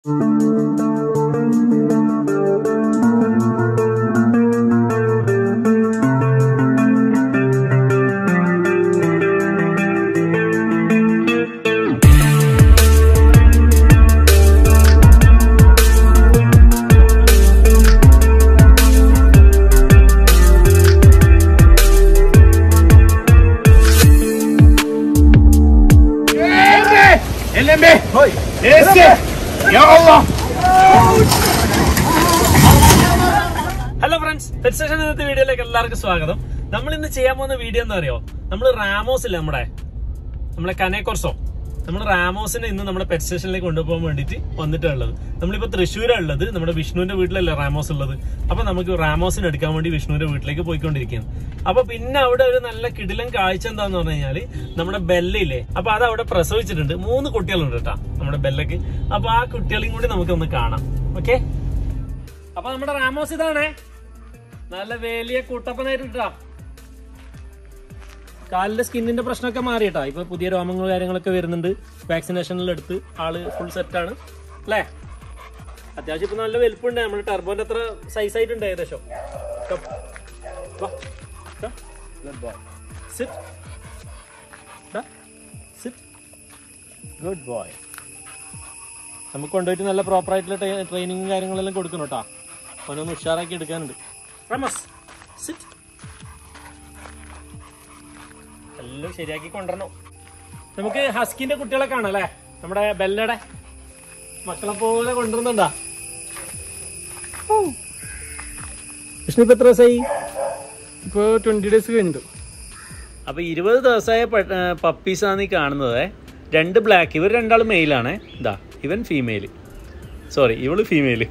LMB Este Ya Allah hello friends pet station ഇന്നത്തെ വീഡിയോയിലേക്ക് എല്ലാവർക്കും സ്വാഗതം നമ്മൾ ഇന്ന് ചെയ്യാൻ പോകുന്ന വീഡിയോ എന്താ അറിയോ നമ്മൾ റാമോസ് ഇല്ല നമ്മുടെ നമ്മളെ കനേക്കോർസോ നമ്മൾ റാമോസിനെ ഇന്ന് നമ്മുടെ പെറ്റ് സ്റ്റേഷനിലേക്ക് കൊണ്ടുപോകാൻ വേണ്ടിയിട്ട് വന്നിട്ടുള്ളത് നമ്മളിപ്പോ തൃശ്ശൂരാണ് ഉള്ളത് നമ്മുടെ വിഷ്ണുവിന്റെ വീട്ടിലല്ലേ റാമോസ് ഉള്ളത് അപ്പൊ നമുക്ക് റാമോസിനെ എടുക്കാൻ വേണ്ടി വിഷ്ണുവിന്റെ വീട്ടിലേക്ക് പോയിക്കൊണ്ടിരിക്കുകയാണ് അപ്പൊ പിന്നെ അവിടെ ഒരു നല്ല കിടിലൻ കാഴ്ച എന്താന്ന് പറഞ്ഞു കഴിഞ്ഞാല് നമ്മുടെ ബെല്ലയില്ലേ അപ്പൊ അത് അവിടെ പ്രസവിച്ചിട്ടുണ്ട് മൂന്ന് കുട്ടികളുണ്ട് കേട്ടാ നമ്മുടെ ബെല്ലക്ക് അപ്പൊ ആ കുട്ടികളെയും കൂടി നമുക്കൊന്ന് കാണാം ഓക്കെ അപ്പൊ നമ്മുടെ റാമോസ് ഇതാണേ നല്ല വലിയ കുട്ടപ്പനായിട്ടാ കാലിന്റെ സ്കിന്നിന്റെ പ്രശ്നമൊക്കെ മാറിയിട്ടാ ഇപ്പൊ പുതിയ രോമങ്ങൾ കാര്യങ്ങളൊക്കെ വരുന്നുണ്ട് വാക്സിനേഷനിൽ എടുത്ത് ആള് ഫുൾ സെറ്റ് ആണ് അല്ലേ അത്യാവശ്യം ഇപ്പൊ നല്ല വലുപ്പമുണ്ട് നമ്മുടെ ടർബോന്റെ അത്ര സൈസ് ആയിട്ടുണ്ട് ഏകദേശം Come. വാ. Come. Good boy. Sit. Da. Sit. Good boy. നമുക്ക് കൊണ്ടുപോയിട്ട് നല്ല പ്രോപ്പർ ആയിട്ടുള്ള ട്രെയിനിങ്ങും കാര്യങ്ങളെല്ലാം കൊടുക്കണം കേട്ടോ അവനൊന്ന് ഉഷാറാക്കി എടുക്കാനുണ്ട് റമസ് സിറ്റ് എല്ലാം ശരിയാക്കി കൊണ്ടുവരണം നമുക്ക് ഹസ്കിന്റെ കുട്ടികളെ കാണാം അല്ലേ നമ്മുടെ ബെല്ലയുടെ മക്കളെ പോലെ കൊണ്ടുവരുന്നുണ്ടാ വിഷ്ണു ഇപ്പൊ എത്ര ദിവസമായി ഇപ്പോൾ ട്വന്റി ഡേയ്സ് കഴിഞ്ഞിട്ട് അപ്പൊ ഇരുപത് ദിവസമായ പപ്പീസാണ് ഈ കാണുന്നത് രണ്ട് ബ്ലാക്ക് ഇവർ രണ്ടാളും മെയിലാണ് ഇതാ ഇവൻ ഫീമെയിൽ സോറി ഇവള് ഫീമെയിൽ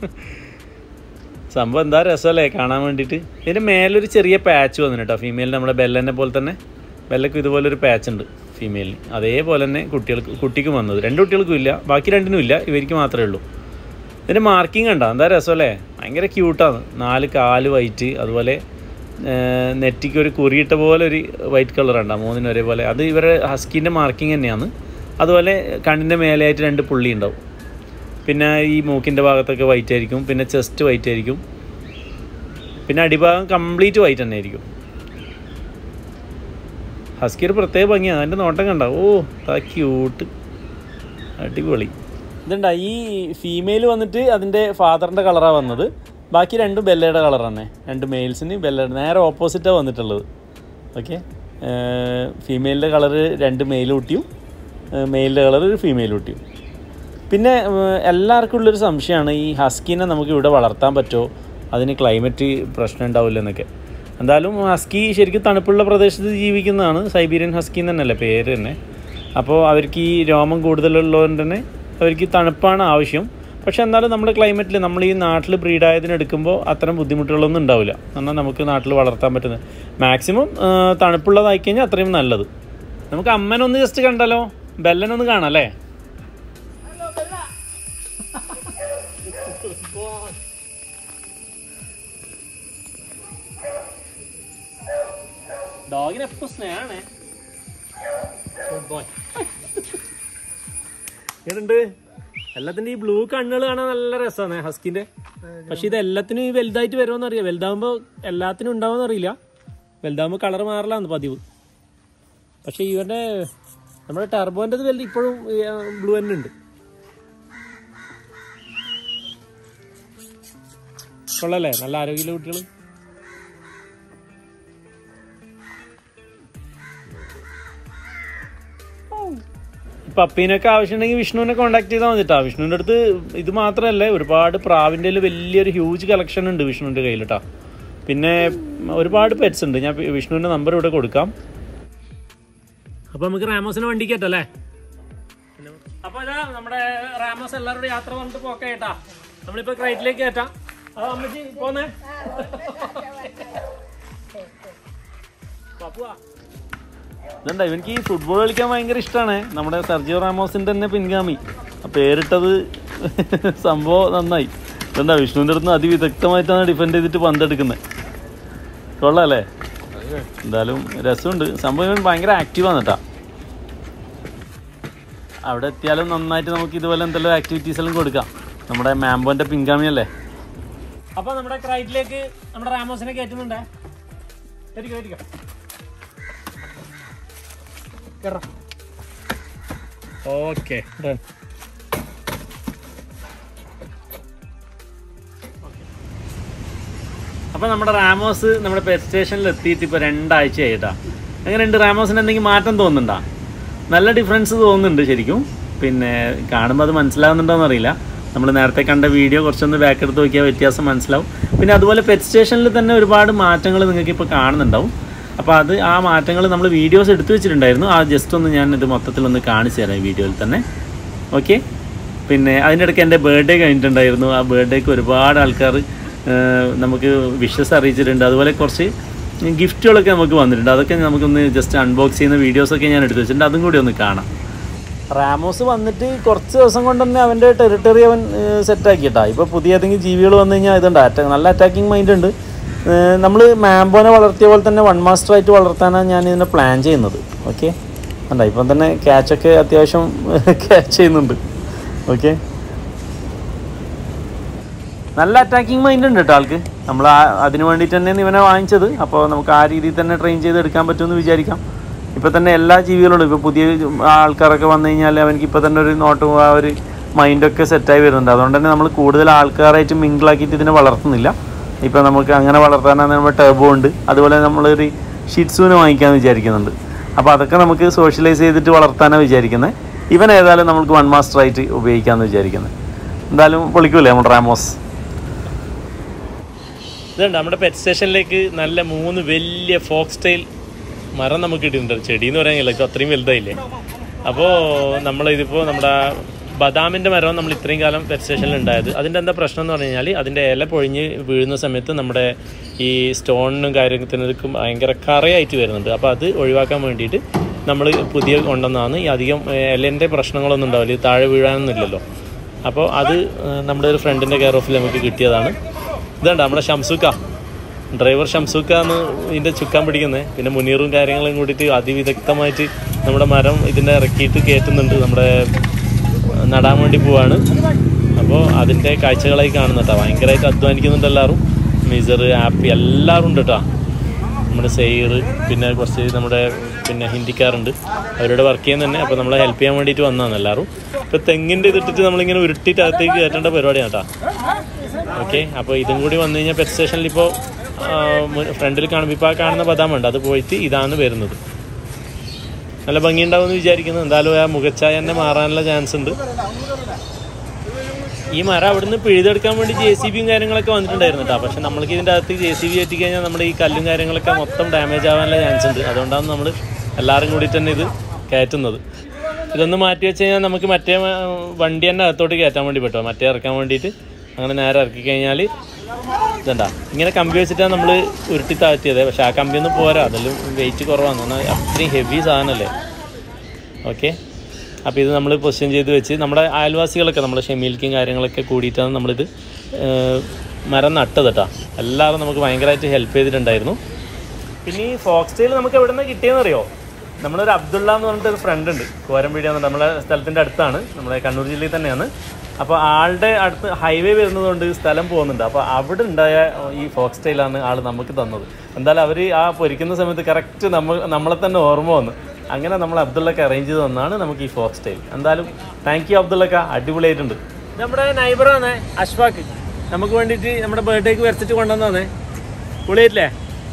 സംഭവം എന്താ രസമല്ലേ കാണാൻ വേണ്ടിയിട്ട് ഇതിൻ്റെ മേലൊരു ചെറിയ പാച്ച് വന്നിട്ട് കേട്ടോ ഫീമെയിലിന് നമ്മുടെ ബെല്ലനെ പോലെ തന്നെ ബെല്ലക്കും ഇതുപോലെ ഒരു പാച്ച് ഉണ്ട് ഫീമെയിലിന് അതേപോലെ തന്നെ കുട്ടികൾക്ക് കുട്ടിക്കും വന്നത് രണ്ട് കുട്ടികൾക്കും ഇല്ല ബാക്കി രണ്ടിനും ഇല്ല ഇവർക്ക് മാത്രമേ ഉള്ളൂ ഇതിൻ്റെ മാർക്കിംഗ് കണ്ടോ എന്താ രസമല്ലേ ഭയങ്കര ക്യൂട്ടാണ് നാല് കാല് വൈറ്റ് അതുപോലെ നെറ്റിക്ക് ഒരു കുറിയിട്ട പോലെ ഒരു വൈറ്റ് കളർ ഉണ്ടാവും മൂന്നിനും ഒരേപോലെ അത് ഇവരുടെ ഹസ്കിൻ്റെ മാർക്കിംഗ് തന്നെയാണ് അതുപോലെ കണ്ണിൻ്റെ മേലെയായിട്ട് രണ്ട് പുള്ളി ഉണ്ടാവും പിന്നെ ഈ മൂക്കിൻ്റെ ഭാഗത്തൊക്കെ വൈറ്റ് ആയിരിക്കും പിന്നെ ചെസ്റ്റ് വൈറ്റ് ആയിരിക്കും പിന്നെ അടിഭാഗം കംപ്ലീറ്റ് വൈറ്റ് തന്നെ ആയിരിക്കും ഹസ്കി ഒരു പ്രത്യേക ഭംഗിയാണ് അതിൻ്റെ നോട്ടം കണ്ട ഓ ആ ക്യൂട്ട് അടിപൊളി ഇതുണ്ട ഈ ഫീമെയിൽ വന്നിട്ട് അതിൻ്റെ ഫാദറിൻ്റെ കളറാണ് വന്നത് ബാക്കി രണ്ടും ബെല്ലയുടെ കളർ തന്നെ രണ്ട് മെയിൽസിന് ബെല്ലയുടെ നേരെ ഓപ്പോസിറ്റാണ് വന്നിട്ടുള്ളത് ഓക്കെ ഫീമെയിലിൻ്റെ കളറ് രണ്ട് മെയിൽ കുട്ടിയും മെയിലിൻ്റെ കളർ ഒരു ഫീമെയിൽ കുട്ടിയും പിന്നെ ഏഹ്, എല്ലാവർക്കും ഉള്ളൊരു സംശയമാണ് ഈ ഹസ്കീനെ നമുക്ക് ഇവിടെ വളർത്താൻ പറ്റുമോ അതിന് ക്ലൈമറ്റ് പ്രശ്നം ഉണ്ടാവില്ല എന്നൊക്കെ എന്തായാലും ഹസ്കി ശരിക്കും തണുപ്പുള്ള പ്രദേശത്ത് ജീവിക്കുന്നതാണ് സൈബീരിയൻ ഹസ്കി എന്ന് തന്നെയല്ലേ പേര് തന്നെ അപ്പോൾ അവർക്ക് ഈ രോമം കൂടുതലുള്ളതുകൊണ്ട് തന്നെ അവർക്ക് തണുപ്പാണ് ആവശ്യം പക്ഷെ എന്നാലും നമ്മുടെ ക്ലൈമറ്റിൽ നമ്മൾ ഈ നാട്ടിൽ ബ്രീഡായതിന് എടുക്കുമ്പോൾ അത്തരം ബുദ്ധിമുട്ടുകളൊന്നും ഉണ്ടാവില്ല എന്നാൽ നമുക്ക് നാട്ടിൽ വളർത്താൻ പറ്റുന്നത് മാക്സിമം തണുപ്പുള്ളതായി കഴിഞ്ഞാൽ അത്രയും നല്ലത് നമുക്ക് അമ്മനൊന്ന് ജസ്റ്റ് കണ്ടാലോ ബെല്ലനൊന്ന് കാണാം അല്ലേ ഡോഗിന് എപ്പോ സ്നേഹാണ് ഇതുണ്ട് എല്ലാത്തിന്റെ ഈ ബ്ലൂ കണ്ണുകൾ കാണാൻ നല്ല രസമാണ് ഹസ്കിന്റെ പക്ഷെ ഇത് എല്ലാത്തിനും ഈ വലുതായിട്ട് വരുമോന്ന് അറിയാം വലുതാവുമ്പോ എല്ലാത്തിനും ഉണ്ടാവുമെന്ന് അറിയില്ല വലുതാവുമ്പോ കളർ മാറലാന്ന് പതിവ് പക്ഷെ ഇവന്റെ നമ്മുടെ ടർബോന്റെ വലുത് ഇപ്പോഴും ബ്ലൂ തന്നെ ഉണ്ട് കൊള്ളല്ലേ നല്ല ആരോഗ്യമുള്ള കുട്ടികൾ പപ്പീനൊക്കെ ആവശ്യമുണ്ടെങ്കിൽ വിഷ്ണുവിനെ കോൺടാക്ട് ചെയ്താൽ മതിട്ടാ വിഷ്ണുവിൻ്റെ അടുത്ത് ഇത് മാത്രമല്ല ഒരുപാട് പ്രാവിൻ്റെ വലിയൊരു ഹ്യൂജ് കളക്ഷൻ ഉണ്ട് വിഷ്ണുവിൻ്റെ കയ്യിൽ കേട്ടോ പിന്നെ ഒരുപാട് പെറ്റ്സ് ഉണ്ട് ഞാൻ വിഷ്ണുവിൻ്റെ നമ്പർ ഇവിടെ കൊടുക്കാം അപ്പോൾ നമുക്ക് റാമോസിന് വണ്ടി കയറ്റല്ലേ അപ്പോൾ ഇതാ നമ്മുടെ റാമോസ് എല്ലാവരോടും യാത്ര പറഞ്ഞിട്ട് പോക്കെ കേട്ടാ നമ്മളിപ്പോൾ ക്രൈറ്റിലേക്ക് കയറ്റാം അത് അമ്മച്ചി പോന്നേ പപ്പുവാ ഇതുണ്ട് ഇവനിക്ക് ഈ ഫുട്ബോൾ കളിക്കാൻ ഭയങ്കര ഇഷ്ടമാണ് നമ്മുടെ സെർജിയോ റാമോസിന്റെ തന്നെ പിൻഗാമി ആ പേരിട്ടത് സംഭവം നന്നായി ഇതെന്താ വിഷ്ണുവിന്റെ അടുത്ത് അതിവിദഗ്ധമായിട്ടാണ് ഡിഫെൻഡ് ചെയ്തിട്ട് പന്തെടുക്കുന്നത് കൊള്ളാല്ലേ എന്തായാലും രസമുണ്ട് സംഭവം ഇവൻ ഭയങ്കര ആക്റ്റീവാണ് കേട്ടാ അവിടെ എത്തിയാലും നന്നായിട്ട് നമുക്ക് ഇതുപോലെ എന്തെല്ലാം ആക്ടിവിറ്റീസ് എല്ലാം കൊടുക്കാം നമ്മുടെ മാംബോന്റെ പിൻഗാമി അല്ലേ അപ്പൊ നമ്മുടെ ക്രൈറ്റിലേക്ക് നമ്മുടെ റാമോസിനെ കയറ്റുന്നുണ്ടേ കയറ്റിക്കോ കയറ്റിക്കോ കേറാം ഓക്കെ അപ്പൊ നമ്മുടെ റാമോസ് നമ്മുടെ പെറ്റ് സ്റ്റേഷനിൽ എത്തിയിട്ട് ഇപ്പൊ രണ്ടാഴ്ച ആയിട്ടാ എങ്ങനെയുണ്ട് റാമോസിന് എന്തെങ്കിലും മാറ്റം തോന്നുന്നുണ്ടോ നല്ല ഡിഫറൻസ് തോന്നുന്നുണ്ട് ശരിക്കും പിന്നെ കാണുമ്പോൾ അത് മനസ്സിലാവുന്നുണ്ടോന്ന് അറിയില്ല നമ്മൾ നേരത്തെ കണ്ട വീഡിയോ കുറച്ചൊന്ന് ബാക്ക് എടുത്ത് നോക്കിയാൽ വ്യത്യാസം മനസ്സിലാവും പിന്നെ അതുപോലെ പെറ്റ് സ്റ്റേഷനിൽ തന്നെ ഒരുപാട് മാറ്റങ്ങൾ നിങ്ങൾക്ക് ഇപ്പോൾ കാണുന്നുണ്ടാവും അപ്പോൾ അത് ആ മാറ്റങ്ങൾ നമ്മൾ വീഡിയോസ് എടുത്തു വെച്ചിട്ടുണ്ടായിരുന്നു ആ ജസ്റ്റ് ഒന്ന് ഞാൻ ഇത് മൊത്തത്തിലൊന്ന് കാണിച്ചു തരാം ഈ വീഡിയോയിൽ തന്നെ ഓക്കെ പിന്നെ അതിൻ്റെ ഇടയ്ക്ക് എൻ്റെ ബർത്ത്ഡേ കഴിഞ്ഞിട്ടുണ്ടായിരുന്നു ആ ബർത്ത്ഡേക്ക് ഒരുപാട് ആൾക്കാർ നമുക്ക് വിഷസ് അറിയിച്ചിട്ടുണ്ട് അതുപോലെ കുറച്ച് ഗിഫ്റ്റുകളൊക്കെ നമുക്ക് വന്നിട്ടുണ്ട് അതൊക്കെ നമുക്കൊന്ന് ജസ്റ്റ് അൺബോക്സ് ചെയ്യുന്ന വീഡിയോസൊക്കെ ഞാൻ എടുത്തു വെച്ചിട്ടുണ്ട് അതും കൂടി ഒന്ന് കാണാം റാമോസ് വന്നിട്ട് കുറച്ച് ദിവസം കൊണ്ട് തന്നെ അവൻ്റെ ടെറിട്ടറി അവൻ സെറ്റാക്കിയിട്ടാ ഇപ്പോൾ പുതിയ ഏതെങ്കിലും ജീവികൾ വന്നു കഴിഞ്ഞാൽ ഇതുണ്ട് അറ്റാ നല്ല അറ്റാക്കിംഗ് മൈൻഡ് ഉണ്ട് നമ്മൾ മാംബോനെ വളർത്തിയ പോലെ തന്നെ വൺ മാസ്റ്റർ ആയിട്ട് വളർത്താനാണ് ഞാൻ ഇതിനെ പ്ലാൻ ചെയ്യുന്നത് ഓക്കെ അല്ല ഇപ്പം തന്നെ ക്യാച്ചൊക്കെ അത്യാവശ്യം ക്യാച്ച് ചെയ്യുന്നുണ്ട് ഓക്കെ നല്ല അറ്റാക്കിംഗ് മൈൻഡ് ഉണ്ട് കേട്ടോ ആൾക്ക് നമ്മൾ ആ അതിന് വേണ്ടിയിട്ട് തന്നെയാണ് ഇവനെ വാങ്ങിച്ചത് അപ്പോൾ നമുക്ക് ആ രീതിയിൽ തന്നെ ട്രെയിൻ ചെയ്ത് എടുക്കാൻ പറ്റുമെന്ന് വിചാരിക്കാം ഇപ്പോൾ തന്നെ എല്ലാ ജീവികളോടും ഇപ്പോൾ പുതിയ ആൾക്കാരൊക്കെ വന്നു കഴിഞ്ഞാൽ അവനക്ക് ഇപ്പോൾ തന്നെ ഒരു നോട്ടും ആ ഒരു മൈൻഡൊക്കെ സെറ്റായി വരുന്നുണ്ട് അതുകൊണ്ട് തന്നെ നമ്മൾ കൂടുതൽ ആൾക്കാരായിട്ട് മിങ്കിളാക്കിയിട്ട് ഇതിനെ വളർത്തുന്നില്ല ഇപ്പോൾ നമുക്ക് അങ്ങനെ വളർത്താനാണ് നമ്മുടെ ടേബോ ഉണ്ട് അതുപോലെ നമ്മളൊരു ഷിറ്റ്സൂനെ വാങ്ങിക്കാമെന്ന് വിചാരിക്കുന്നുണ്ട് അപ്പോൾ അതൊക്കെ നമുക്ക് സോഷ്യലൈസ് ചെയ്തിട്ട് വളർത്താനാണ് വിചാരിക്കുന്നത് ഇവൻ ഏതായാലും നമുക്ക് വൺ മാസ്റ്റർ ആയിട്ട് ഉപയോഗിക്കാമെന്ന് വിചാരിക്കുന്നത് എന്തായാലും പൊളിക്കൂലേ നമ്മുടെ റാമോസ് ഇതുണ്ട് നമ്മുടെ പെറ്റ് സ്റ്റേഷനിലേക്ക് നല്ല മൂന്ന് വലിയ ഫോക്സ് സ്റ്റൈൽ മരം നമുക്ക് കിട്ടിയിട്ടുണ്ട് ചെടി എന്ന് പറയാൻ കഴിയില്ല അത്രയും വലുതായില്ലേ അപ്പോൾ നമ്മളിതിപ്പോൾ നമ്മുടെ ബദാമിൻ്റെ മരം നമ്മൾ ഇത്രയും കാലം പെറ്റ് സ്റ്റേഷനിൽ ഉണ്ടായത് അതിൻ്റെ എന്താ പ്രശ്നം എന്ന് പറഞ്ഞു കഴിഞ്ഞാൽ അതിൻ്റെ ഇല പൊഴിഞ്ഞ് വീഴുന്ന സമയത്ത് നമ്മുടെ ഈ സ്റ്റോണിനും കാര്യത്തിനൊക്കെ ഭയങ്കര കറയായിട്ട് വരുന്നുണ്ട് അപ്പോൾ അത് ഒഴിവാക്കാൻ വേണ്ടിയിട്ട് നമ്മൾ പുതിയ കൊണ്ടുവന്നതാണ് ഈ അധികം ഇലേൻ്റെ പ്രശ്നങ്ങളൊന്നും ഉണ്ടാവില്ല ഇത് താഴെ വീഴാനൊന്നും ഇല്ലല്ലോ അപ്പോൾ അത് ഏഹ്, നമ്മുടെ ഒരു ഫ്രണ്ടിൻ്റെ കെയർ ഓഫിൽ നമുക്ക് കിട്ടിയതാണ് ഇതുണ്ട് നമ്മുടെ ഷംസുക്ക ഡ്രൈവർ ഷംസുക്ക എന്ന് ഇതിൻ്റെ ചുക്കാൻ പിടിക്കുന്നത് പിന്നെ മുനീറും കാര്യങ്ങളും കൂടിയിട്ട് അതിവിദഗ്ധമായിട്ട് നമ്മുടെ മരം ഇതിൻ്റെ ഇറക്കിയിട്ട് കയറ്റുന്നുണ്ട് നമ്മുടെ നടാൻ വേണ്ടി പോവാണ് അപ്പോൾ അതിൻ്റെ കാഴ്ചകളായി കാണുന്നുട്ടോ ഭയങ്കരമായിട്ട് അധ്വാനിക്കുന്നുണ്ട് എല്ലാവരും മിസർ ആപ്പി എല്ലാവരും ഉണ്ട് കേട്ടോ നമ്മുടെ സെയ്ർ പിന്നെ കുറച്ച് നമ്മുടെ പിന്നെ ഹിന്ദിക്കാരുണ്ട് അവരോട് വർക്ക് ചെയ്യുന്ന തന്നെ അപ്പോൾ നമ്മളെ ഹെൽപ്പ് ചെയ്യാൻ വേണ്ടിയിട്ട് വന്നതാണ് എല്ലാവരും ഇപ്പോൾ തെങ്ങിൻ്റെ ഇതിട്ടിട്ട് നമ്മളിങ്ങനെ ഉരുട്ടിയിട്ട് അകത്തേക്ക് കയറ്റേണ്ട പരിപാടിയാണ് കേട്ടോ ഓക്കെ അപ്പോൾ ഇതും കൂടി വന്നു കഴിഞ്ഞാൽ പെറ്റ് സ്റ്റേഷനിൽ ഇപ്പോൾ ഫ്രണ്ടിൽ കാണുമ്പോൾ ഇപ്പോൾ ആ കാണുന്ന ബദാമുണ്ട് അത് പോയിട്ട് ഇതാണ് വരുന്നത് നല്ല ഭംഗിയുണ്ടാവുമെന്ന് വിചാരിക്കുന്നു എന്തായാലും ആ മുഖച്ചായ തന്നെ മാറാനുള്ള ചാൻസ് ഉണ്ട് ഈ മരം അവിടുന്ന് പിഴുതെടുക്കാൻ വേണ്ടി ജെ സി ബിയും കാര്യങ്ങളൊക്കെ വന്നിട്ടുണ്ടായിരുന്നു കേട്ടോ പക്ഷെ നമ്മൾക്ക് ഇതിൻ്റെ അകത്ത് ജെ സി ബി എത്തി കഴിഞ്ഞാൽ നമ്മുടെ ഈ കല്ലും കാര്യങ്ങളൊക്കെ മൊത്തം ഡാമേജ് ആവാനുള്ള ചാൻസ് ഉണ്ട് അതുകൊണ്ടാണ് നമ്മൾ എല്ലാവരും കൂടി തന്നെ ഇത് കയറ്റുന്നത് ഇതൊന്ന് മാറ്റി വെച്ച് കഴിഞ്ഞാൽ നമുക്ക് മറ്റേ ആ, വണ്ടി തന്നെ അകത്തോട്ട് കയറ്റാൻ വേണ്ടി പറ്റുമോ മറ്റേ ഇറക്കാൻ വേണ്ടിയിട്ട് അങ്ങനെ നേരെ ഇറക്കി കഴിഞ്ഞാൽ ഇതണ്ടാ ഇങ്ങനെ കമ്പി വെച്ചിട്ടാണ് നമ്മൾ ഉരുട്ടി താഴ്ത്തിയത് പക്ഷെ ആ കമ്പിയൊന്നും പോരാ അതെല്ലാം വെയിറ്റ് കുറവാണ് എന്നാൽ അത്രയും ഹെവി സാധനമല്ലേ ഓക്കെ അപ്പോൾ ഇത് നമ്മൾ പൊസിഷൻ ചെയ്ത് വെച്ച് നമ്മുടെ അയൽവാസികളൊക്കെ നമ്മുടെ ഷെമീൽക്കും കാര്യങ്ങളൊക്കെ കൂടിയിട്ടാണ് നമ്മളിത് ഏഹ്, മരം നട്ടത് കേട്ടോ എല്ലാവരും നമുക്ക് ഭയങ്കരമായിട്ട് ഹെൽപ്പ് ചെയ്തിട്ടുണ്ടായിരുന്നു പിന്നെ ഈ ഫോക്സ് ടെയിൽ നമുക്ക് എവിടെ നിന്ന് കിട്ടിയെന്ന് അറിയോ നമ്മളൊരു അബ്ദുള്ള എന്ന് പറഞ്ഞിട്ട് ഒരു ഫ്രണ്ട് ഉണ്ട് കോരമ്പീടി എന്ന് നമ്മുടെ സ്ഥലത്തിൻ്റെ അടുത്താണ് നമ്മുടെ കണ്ണൂർ ജില്ലയിൽ തന്നെയാണ് അപ്പോൾ ആളുടെ അടുത്ത് ഹൈവേ വരുന്നതുകൊണ്ട് സ്ഥലം പോകുന്നുണ്ട് അപ്പോൾ അവിടെ ഉണ്ടായ ഈ ഫോക്സ് ടെയിലാണ് ആൾ നമുക്ക് തന്നത് എന്തായാലും അവർ ആ പൊരിക്കുന്ന സമയത്ത് കറക്റ്റ് നമ്മൾ നമ്മളെ തന്നെ ഓർമ്മ വന്നു അങ്ങനെ നമ്മൾ അബ്ദുള്ളക്ക് അറേഞ്ച് ചെയ്ത് തന്നാണ് നമുക്ക് ഈ ഫോക്സ് ടെയിൽ എന്തായാലും താങ്ക് യു അബ്ദുള്ളക്ക അടിപൊളിയായിട്ടുണ്ട് നമ്മുടെ നൈബറാണ് അഷ്ഫാക്ക് നമുക്ക് വേണ്ടിയിട്ട് നമ്മുടെ ബർത്ത്ഡേക്ക് വരച്ചിട്ട് കൊണ്ടുവന്നേ പൊളിയായിട്ടില്ലേ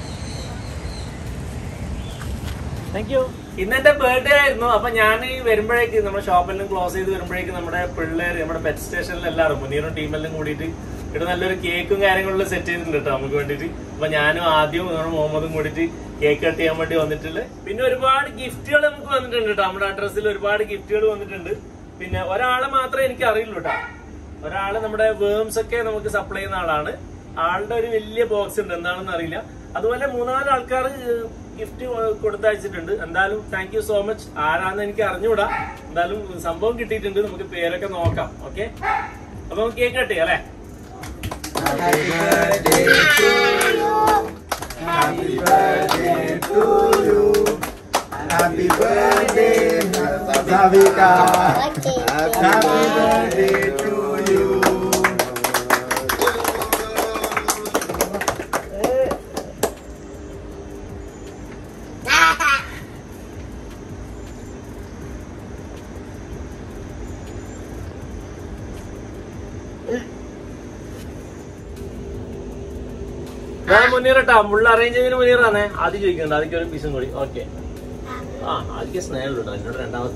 താങ്ക് യു ഇന്ന് എന്റെ ബർത്ത്ഡേ ആയിരുന്നു അപ്പൊ ഞാൻ വരുമ്പോഴേക്ക് നമ്മുടെ ഷോപ്പെല്ലാം ക്ലോസ് ചെയ്ത് വരുമ്പോഴേക്ക് നമ്മുടെ പിള്ളേര് നമ്മുടെ പെറ്റ് സ്റ്റേഷനിൽ എല്ലാവരും മുനീറും ടീമെല്ലാം കൂടിയിട്ട് ഇവിടെ നല്ലൊരു കേക്കും കാര്യങ്ങളും സെറ്റ് ചെയ്തിട്ടുണ്ട് കേട്ടോ നമുക്ക് വേണ്ടിയിട്ട് അപ്പൊ ഞാനും ആദ്യം നമ്മുടെ മുഹമ്മദും കൂടിയിട്ട് കേക്ക് കട്ട് ചെയ്യാൻ വേണ്ടി വന്നിട്ടുള്ളത് പിന്നെ ഒരുപാട് ഗിഫ്റ്റുകൾ നമുക്ക് വന്നിട്ടുണ്ട് കേട്ടോ നമ്മുടെ അഡ്രസ്സിൽ ഒരുപാട് ഗിഫ്റ്റുകൾ വന്നിട്ടുണ്ട് പിന്നെ ഒരാളെ മാത്രമേ എനിക്ക് അറിയുള്ളൂ കേട്ടോ ഒരാള് നമ്മുടെ വേംസ് ഒക്കെ നമുക്ക് സപ്ലൈ ചെയ്യുന്ന ആളാണ് ആളുടെ ഒരു വലിയ ബോക്സ് ഉണ്ട് എന്താണെന്ന് അറിയില്ല അതുപോലെ മൂന്നാല് ആൾക്കാർ ഗിഫ്റ്റ് കൊടുത്തയച്ചിട്ടുണ്ട് എന്തായാലും താങ്ക് യു സോ മച്ച് ആരാന്ന് എനിക്ക് അറിഞ്ഞുകൂടാ എന്തായാലും സംഭവം കിട്ടിയിട്ടുണ്ട് നമുക്ക് പേരൊക്കെ നോക്കാം ഓക്കെ അപ്പൊ നമുക്ക് കേക്ക് കട്ട് ചെയ്യാം അല്ലേ Happy birthday, Savika. Happy birthday to you. ഞാൻ മുന്നേറട്ടാ മുള്ള അറേഞ്ച് ചെയ്തതിന് മുന്നേറാണേ ആദ്യം ചോദിക്കുന്നുണ്ട് ആദ്യം ഒരു പീസും കൂടി ഓക്കെ ആ ആദ്യം സ്നേഹം കേട്ടോ എന്നോട് രണ്ടാമത്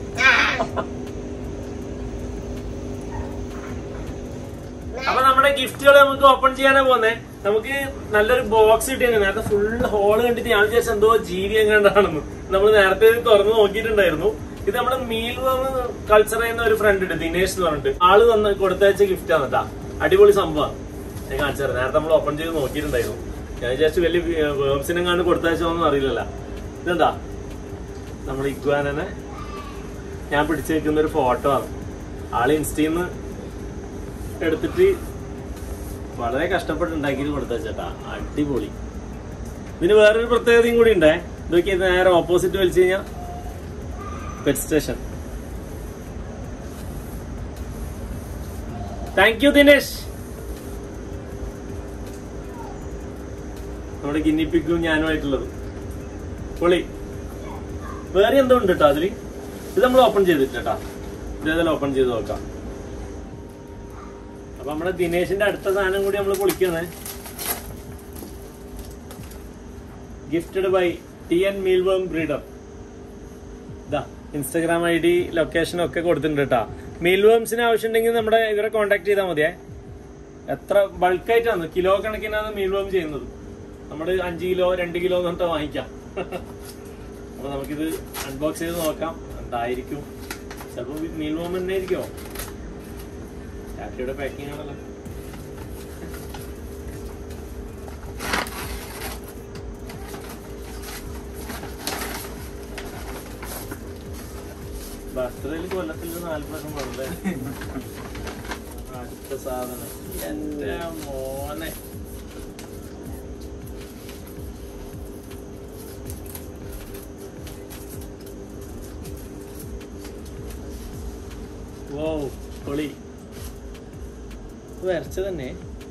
അപ്പൊ നമ്മുടെ ഗിഫ്റ്റുകൾ നമുക്ക് ഓപ്പൺ ചെയ്യാനാ പോന്നെ നമുക്ക് നല്ലൊരു ബോക്സ് കിട്ടിയാണ് നേരത്തെ ഫുൾ ഹോള് കണ്ടിട്ട് ഞാൻ വിചാരിച്ച എന്തോ ജീവി എങ്ങാണ്ടാണെന്ന് നമ്മൾ നേരത്തെ ഇത് തുറന്ന് നോക്കിയിട്ടുണ്ടായിരുന്നു ഇത് നമ്മുടെ മീൽ കൾച്ചർ ചെയ്യുന്ന ഒരു ഫ്രണ്ട് ഉണ്ട് ദിനേഷ് എന്ന് പറഞ്ഞിട്ട് ആള് തന്ന കൊടുത്തയച്ച ഗിഫ്റ്റ് ആണ് കേട്ടാ അടിപൊളി സംഭവം ഞാൻ കാണിച്ചു തരാം നേരത്തെ നമ്മൾ ഓപ്പൺ ചെയ്ത് നോക്കിയിട്ടുണ്ടായിരുന്നു ഞാൻ വിചാരിച്ചു വലിയ വേംസിനെ കണ്ട് കൊടുത്തയച്ചോന്നും അറിയില്ലല്ല ഇതെന്താ നമ്മൾ ഇഗ്വാനെ ഞാൻ പിടിച്ചു വെക്കുന്ന ഒരു ഫോട്ടോ ആണ് ആള് ഇൻസ്റ്റീന്ന് എടുത്തിട്ട് വളരെ കഷ്ടപ്പെട്ട് ഉണ്ടാക്കിയിട്ട് കൊടുത്ത ചേട്ടാ അടിപൊളി ഇതിന് വേറൊരു പ്രത്യേകതയും കൂടി ഉണ്ടേ ഇതൊക്കെ ഇത് നേരെ ഓപ്പോസിറ്റ് വലിച്ചു കഴിഞ്ഞാൽ pet station thank you Dinesh നമ്മുടെ ഗിന്നിപ്പിക്കും ഞാനുമായിട്ടുള്ളത് പൊളി വേറെ എന്തോ ഉണ്ട് കേട്ടോ അതില് ഇത് നമ്മൾ ഓപ്പൺ ചെയ്തിട്ടില്ല കേട്ടോ ഇതേതായാലും ഓപ്പൺ ചെയ്ത് നോക്കാം അപ്പൊ നമ്മുടെ ദിനേശിന്റെ അടുത്ത സാധനം കൂടി നമ്മൾ പൊളിക്കുന്നേ gifted by T N mealworm breeder ഇതാ ഇൻസ്റ്റാഗ്രാം ഐ ഡി ലൊക്കേഷൻ ഒക്കെ കൊടുത്തിട്ടുണ്ട് കേട്ടാ മീൽവേംസിന് ആവശ്യമുണ്ടെങ്കിൽ നമ്മുടെ ഇവരെ കോൺടാക്ട് ചെയ്താൽ മതിയേ എത്ര ബൾക്കായിട്ടാണ് കിലോ കണക്കിനാണ് മീൽവേം ചെയ്യുന്നത് നമ്മൾ അഞ്ച് കിലോ രണ്ട് കിലോ എന്നിട്ട് വാങ്ങിക്കാം അപ്പൊ നമുക്കിത് അൺബോക്സ് ചെയ്ത് നോക്കാം എന്തായിരിക്കും ചിലപ്പോൾ മീൽവേം തന്നെ ആയിരിക്കുമോ ടാറ്റയുടെ പാക്കിംഗ് ആണല്ലോ ബർത്ത്ഡേയിൽ കൊല്ലത്തിൽ നാല് പ്രാവശ്യം പോകണ്ടേ അടുത്ത സാധനം എന്റെ മോനെ ഓ പൊളി ഇത് വരച്ച തന്നെ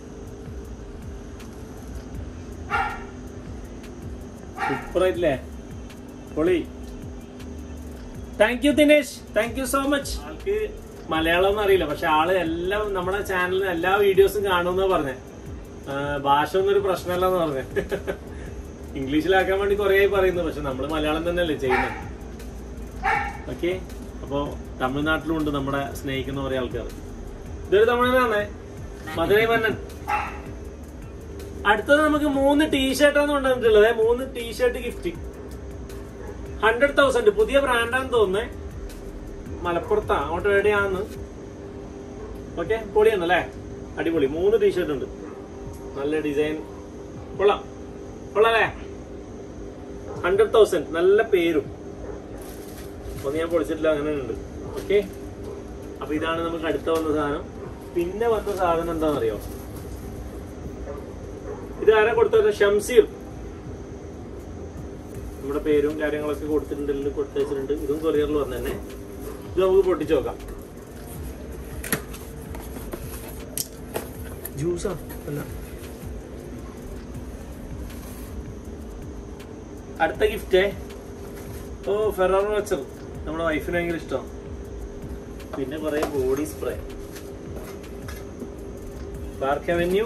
സൂപ്പറായിട്ടില്ലേ പൊളി thank you Dinesh thank you so much ആൾക്ക് മലയാളം ഒന്നും അറിയില്ല പക്ഷെ ആള് എല്ലാം നമ്മുടെ ചാനലിന് എല്ലാ വീഡിയോസും കാണുമെന്നാ പറഞ്ഞേ ആ, ഭാഷ ഒന്നും ഒരു പ്രശ്നമല്ലെന്ന് പറഞ്ഞേ ഇംഗ്ലീഷിലാക്കാൻ വേണ്ടി കുറേ പറയുന്നു പക്ഷെ നമ്മൾ മലയാളം തന്നെയല്ലേ ചെയ്യുന്നത് ഓക്കെ അപ്പോ തമിഴ്നാട്ടിലും ഉണ്ട് നമ്മുടെ സ്നേഹിക്കുന്ന കുറെ ആൾക്കാർ ഇതൊരു തമിഴനാണേ മധുരൈ മന്നൻ അടുത്തത് നമുക്ക് മൂന്ന് ടീഷർട്ടാണ് കൊണ്ടുവന്നിട്ടുള്ളത് മൂന്ന് ടീഷർട്ട് ഗിഫ്റ്റ് ഹൺഡ്രഡ് തൗസൻഡ് പുതിയ ബ്രാൻഡാന്ന് തോന്നുന്നേ മലപ്പുറത്താ അങ്ങോട്ട് എവിടെയാന്ന് ഓക്കെ പൊളിയാണല്ലേ അടിപൊളി മൂന്ന് ടീഷർട്ട് ഉണ്ട് നല്ല ഡിസൈൻ കൊള്ളാം കൊള്ളാല്ലേ ഹൺഡ്രഡ് തൗസൻഡ് നല്ല പേരും ഒന്ന് ഞാൻ പൊളിച്ചിട്ടില്ല അങ്ങനെ ഉണ്ട് ഓക്കെ അപ്പൊ ഇതാണ് നമുക്ക് അടുത്ത വന്ന സാധനം പിന്നെ വന്ന സാധനം എന്താണെന്നറിയോ ഇത് ആരാ കൊടുത്തത് ഷംസീർ നമ്മുടെ പേരും കാര്യങ്ങളൊക്കെ കൊടുത്തിട്ടുണ്ട് എല്ലാം കൊടുത്തു വെച്ചിട്ടുണ്ട് ഇതും കൊറിയറിൽ വന്നു തന്നെ ഇത് നമുക്ക് പൊട്ടിച്ചു നോക്കാം ജ്യൂസാ അല്ല അടുത്ത ഗിഫ്റ്റേ ഓ ഫെറാറോ വച്ചർ നമ്മുടെ വൈഫിന് ഭയങ്കര ഇഷ്ടമാണ് പിന്നെ കുറെ ബോഡി സ്പ്രേ പാർക്ക് അവന്യൂ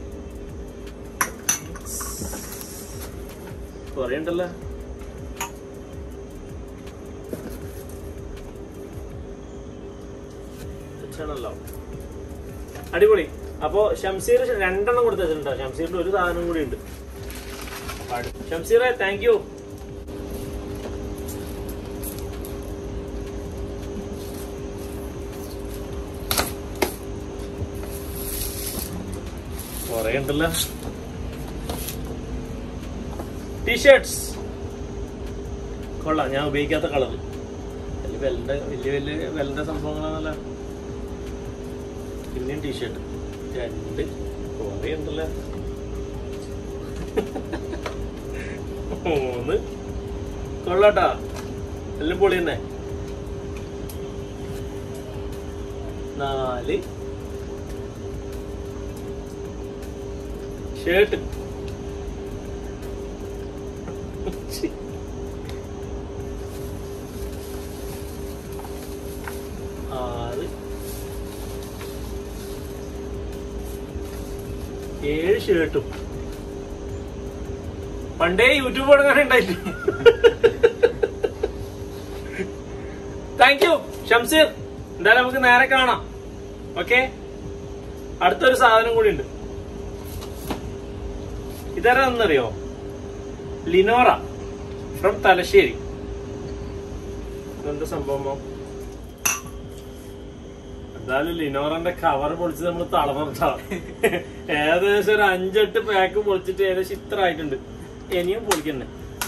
കുറെ ഉണ്ടല്ലോ ണല്ലോ അടിപൊളി അപ്പോ ഷംസീർ രണ്ടെണ്ണം കൊടുത്തു വെച്ചിട്ടുണ്ടോ ഷംസീറിന്റെ ഒരു സാധനം കൂടി ഉണ്ട് ഷംസീറെ താങ്ക് യു കൊറേ ഉണ്ടല്ലോ ടീഷർട്സ് കൊള്ളാം ഞാൻ ഉപയോഗിക്കാത്ത കളർ വലിയ വെല്ലിന്റെ വലിയ വലിയ വെല്ലിന്റെ സംഭവങ്ങളാണല്ലോ പിന്നെയും ടീഷർട്ട് രണ്ട് കൊറേ ഉണ്ടല്ലോ മൂന്ന് കൊള്ളാട്ടാ എല്ലാം പൊളി തന്നെ നാല് ഷർട്ട് ആറ് ഏഴ് ഷർട്ടും പണ്ടേ യൂട്യൂബ് തുടങ്ങാൻ ഉണ്ടായിട്ട് താങ്ക് യു ഷംസീർ എന്തായാലും നമുക്ക് നേരെ കാണാം ഓക്കെ അടുത്തൊരു സാധനം കൂടി ഉണ്ട് ഇതാരാന്നറിയോ ലിനോറ ഫ്രം തലശ്ശേരി എന്താ സംഭവമോ എന്തായാലും ലിനോറന്റെ കവർ പൊളിച്ച് നമ്മൾ തളർന്നിട്ടാ ഏകദേശം ഒരു അഞ്ചെട്ട് പാക്ക് പൊളിച്ചിട്ട് ഏകദേശം ഇത്ര ആയിട്ടുണ്ട് ഇനിയും പൊളിക്കണ്ടേ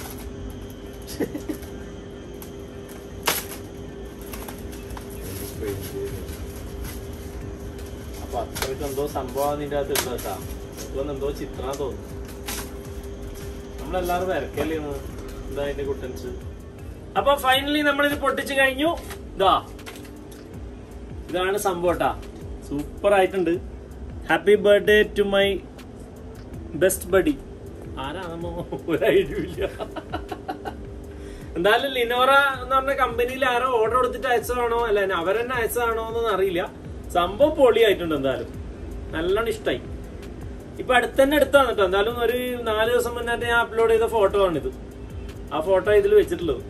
അപ്പൊ അത്രയ്ക്ക് എന്തോ സംഭവം നിന്റെ അകത്ത് ഉണ്ട് കേട്ടാ ഇപ്പൊ എന്തോ ചിത്രം തോന്നുന്നു നമ്മളെല്ലാരും വരക്കല്ലേ എന്താ അതിന്റെ കുട്ടൻസ് അപ്പൊ ഫൈനലി നമ്മളിത് പൊട്ടിച്ചു കഴിഞ്ഞു ഇതാ ഇതാണ് സംഭവം ട്ടാ സൂപ്പർ ആയിട്ടുണ്ട് happy birthday to my best buddy ആരാണെന്നോ ഒരു ഐഡിയ ഇല്ല എന്തായാലും ലിനോറ എന്ന് പറഞ്ഞ കമ്പനിയിൽ ആരോ ഓർഡർ കൊടുത്തിട്ട് അയച്ചതാണോ അല്ല അവരെന്നെ അയച്ചതാണോ എന്നൊന്നും അറിയില്ല സംഭവം പൊളിയായിട്ടുണ്ട് എന്തായാലും നല്ലോണം ഇഷ്ടായി ഇപ്പൊ അടുത്ത് തന്നെ എടുത്താണ് കേട്ടോ എന്തായാലും ഒരു നാല് ദിവസം മുന്നേ ഞാൻ അപ്ലോഡ് ചെയ്ത ഫോട്ടോ ആണിത് ആ ഫോട്ടോ ഇതിൽ വെച്ചിട്ടുള്ളത്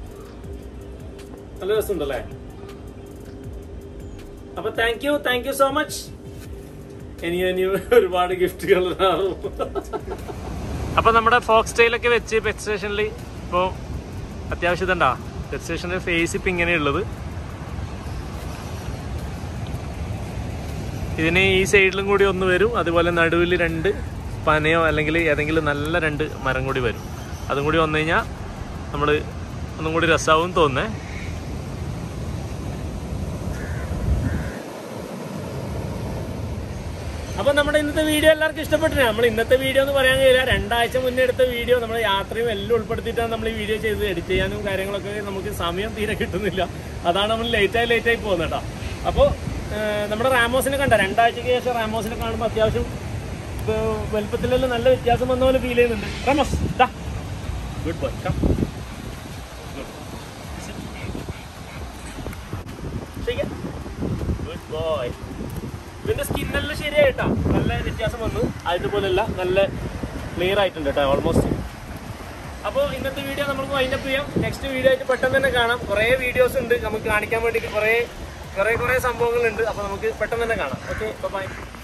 നല്ല രസമുണ്ടല്ലേ അപ്പൊ thank you thank you so much ഇനിയും ഇനിയും ഒരുപാട് ഗിഫ്റ്റുകൾ അപ്പൊ നമ്മുടെ ഫോക്സ് സ്റ്റൈലൊക്കെ വെച്ച് പെറ്റ് സ്റ്റേഷനിൽ ഇപ്പോ അത്യാവശ്യം ഇതുണ്ടാ പെറ്റ് സ്റ്റേഷന്റെ ഫേസ് ഇപ്പൊ ഇങ്ങനെയുള്ളത് ഇതിന് ഈ സൈഡിലും കൂടി ഒന്ന് വരും അതുപോലെ നടുവിൽ രണ്ട് പനയോ അല്ലെങ്കിൽ ഏതെങ്കിലും നല്ല രണ്ട് മരം കൂടി വരും അതും കൂടി വന്നു കഴിഞ്ഞാൽ നമ്മൾ ഒന്നും കൂടി രസമാവും തോന്നേ അപ്പൊ നമ്മുടെ ഇന്നത്തെ വീഡിയോ എല്ലാവർക്കും ഇഷ്ടപ്പെട്ടില്ല നമ്മൾ ഇന്നത്തെ വീഡിയോ എന്ന് പറയാൻ കഴിയില്ല രണ്ടാഴ്ച മുന്നേ എടുത്ത വീഡിയോ നമ്മൾ യാത്രയും എല്ലാം ഉൾപ്പെടുത്തിയിട്ടാണ് നമ്മൾ ഈ വീഡിയോ ചെയ്ത് എഡിറ്റ് ചെയ്യാനും കാര്യങ്ങളൊക്കെ നമുക്ക് സമയം തീരെ കിട്ടുന്നില്ല അതാണ് നമ്മൾ ലേറ്റായി ലേറ്റായി പോകുന്നത് കേട്ടോ അപ്പോൾ നമ്മുടെ റാമോസിനെ കണ്ട രണ്ടാഴ്ചയ്ക്ക് ശേഷം റാമോസിനെ കാണുമ്പോൾ അത്യാവശ്യം ഇപ്പൊ വലുപ്പത്തിലെല്ലാം നല്ല വ്യത്യാസം വന്ന പോലെ ഫീൽ ചെയ്യുന്നുണ്ട് Ramos good boy come good boy ഇതിന്റെ സ്കിന്നെല്ലാം ശരിയായിട്ടാ നല്ല വ്യത്യാസം വന്നു അതുപോലെയല്ല നല്ല ക്ലിയർ ആയിട്ടുണ്ട് കേട്ടോ ഓൾമോസ്റ്റ് അപ്പോൾ ഇന്നത്തെ വീഡിയോ നമുക്ക് വൈൻഡപ്പ് ചെയ്യാം നെക്സ്റ്റ് വീഡിയോ ആയിട്ട് പെട്ടെന്ന് തന്നെ കാണാം കുറേ വീഡിയോസ് ഉണ്ട് നമുക്ക് കാണിക്കാൻ വേണ്ടി കുറേ കുറേ കുറേ സംഭവങ്ങളുണ്ട് അപ്പോൾ നമുക്ക് പെട്ടെന്ന് തന്നെ കാണാം ഓക്കെ ബൈ